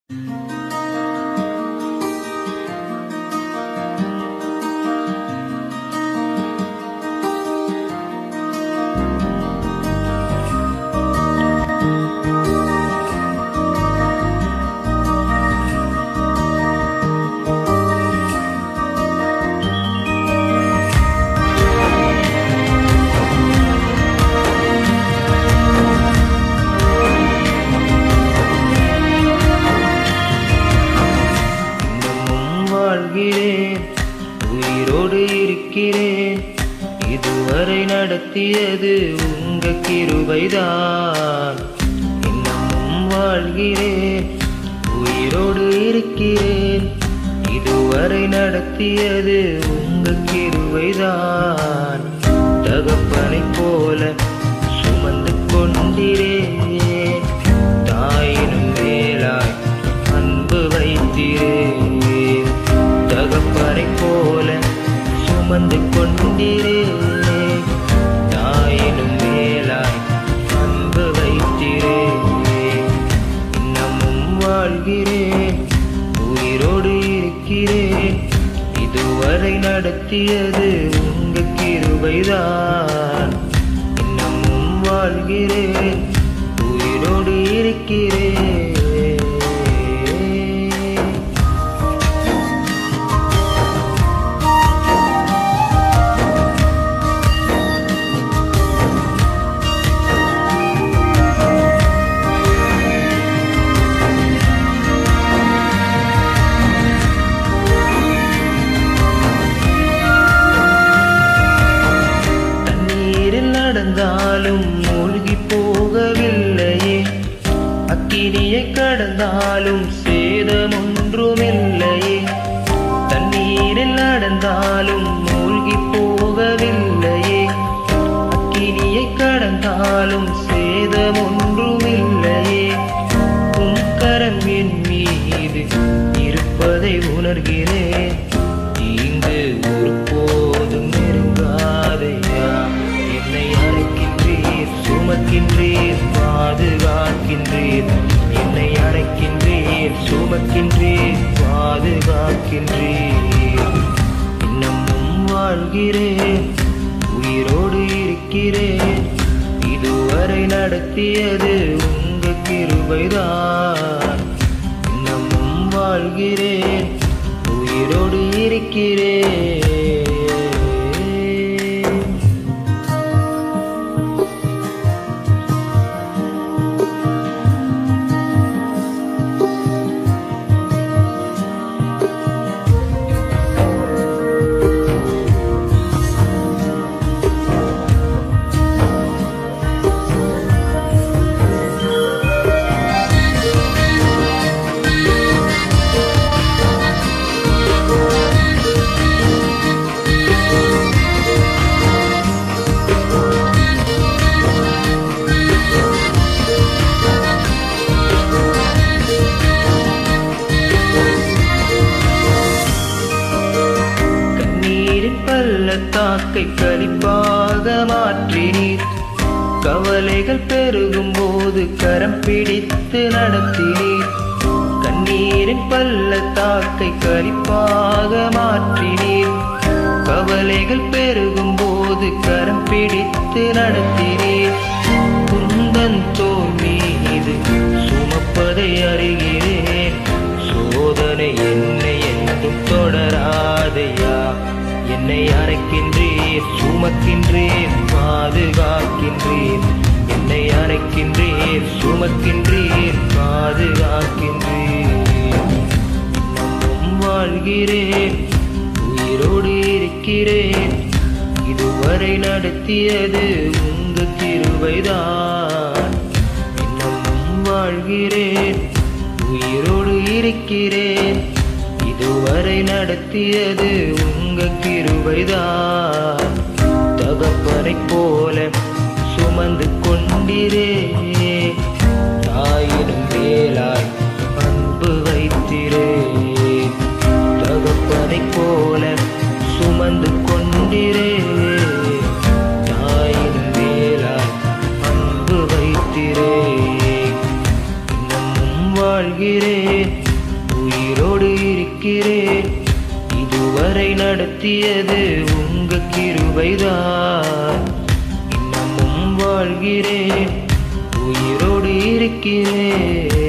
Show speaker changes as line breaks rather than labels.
வாழ்கிறேன் உயிரோடு இருக்கிறேன் இதுவரை நடத்தியது உங்க கிருபைதான் இன்னமும் வாழ்கிறேன் உயிரோடு இருக்கிறேன் இதுவரை நடத்தியது உங்க கிருபைதான் தகப்பனைப் போல சுமந்து கொண்டிரேன் தாயினும் மேலாய் அன்பு வைத்திரேன் தகப்பனைப் போல சுமந்து கொண்டிரேன் தாயினும் மேலாய் அன்பு வைத்திரேன் இன்னமும் வாழ்கிறேன் உயிரோடு இருக்கிறேன் இதுவரை நடத்தியது உங்க கிருபைதான் இன்னமும் வாழ்கிறேன் உயிரோடு இருக்கிறேன் தண்ணீரில் நடந்தாலும் மூழ்கி போகவில்லையே அக்கினியை கடந்தாலும் சேதமொன்றுமில்லையே தண்ணீரில் நடந்தாலும் மூழ்கி போகவில்லையே அக்கினியை கடந்தாலும் சேதமொன்றுமில்லையே உன் கரம் என் மீது இருப்பதை உணர்கிறேன் இங்கு ஒருபோதும் நெருங்காதையா என்னை அழைக்கின்றீர் சுமக்கின்றீர் பாதுகாக்கின்றீர் என்னை அழைக்கின்றீர் சுமக்கின்றீர் பாதுகாக்கின்றீர் இன்னமும் வாழ்கிறேன் உயிரோடு இருக்கிறேன் இதுவரை நடத்தியது உங்க கிருபைதான் இன்னமும் வாழ்கிறேன் உயிரோடு இருக்கிறேன் கண்ணீரின் பள்ளத்தாக்கை கழிப்பாக மாற்றினீர் கவலைகள் பெருகும் போது கரம் பிடித்து நடத்தினீர் கண்ணீரின் பள்ளத்தாக்கை கழிப்பாக மாற்றினீர் கவலைகள் பெருகும் போது கரம் பிடித்து நடத்தினீர் குந்தன் தோல் மீது சுமப்பதை அறிகிறேன் சோதனை என்னை என்றும் தொடராதையா என்னை அரைக்கின்றீர் சுமக்கின்றீர் பாதுகாக்கின்றீர் என்னை அரைக்கின்றீர் சுமக்கின்றீர் பாதுகாக்கின்றீர் இன்னமும் வாழ்கிறேன் உயிரோடு இருக்கிறேன் இதுவரை நடத்தியது உங்க கிருபைதான் இன்னமும் வாழ்கிறேன் உயிரோடு இருக்கிறேன் இதுவரை நடத்தியது உங்க கிருபைதான் தகப்பனைப் போல சுமந்து கொண்டிரே தாயினும் மேலாய் அன்பு வைத்திரே தகப்பனைப் போல சுமந்து கொண்டிரே தாயினும் மேலாய் அன்பு வைத்திரே இன்னமும் வாழ்கிறேன் வாழ்கிறேன் உயிரோடு இருக்கிறேன் இதுவரை நடத்தியது உங்க கிருபைதான் இன்னமும் வாழ்கிறேன் உயிரோடு இருக்கிறேன்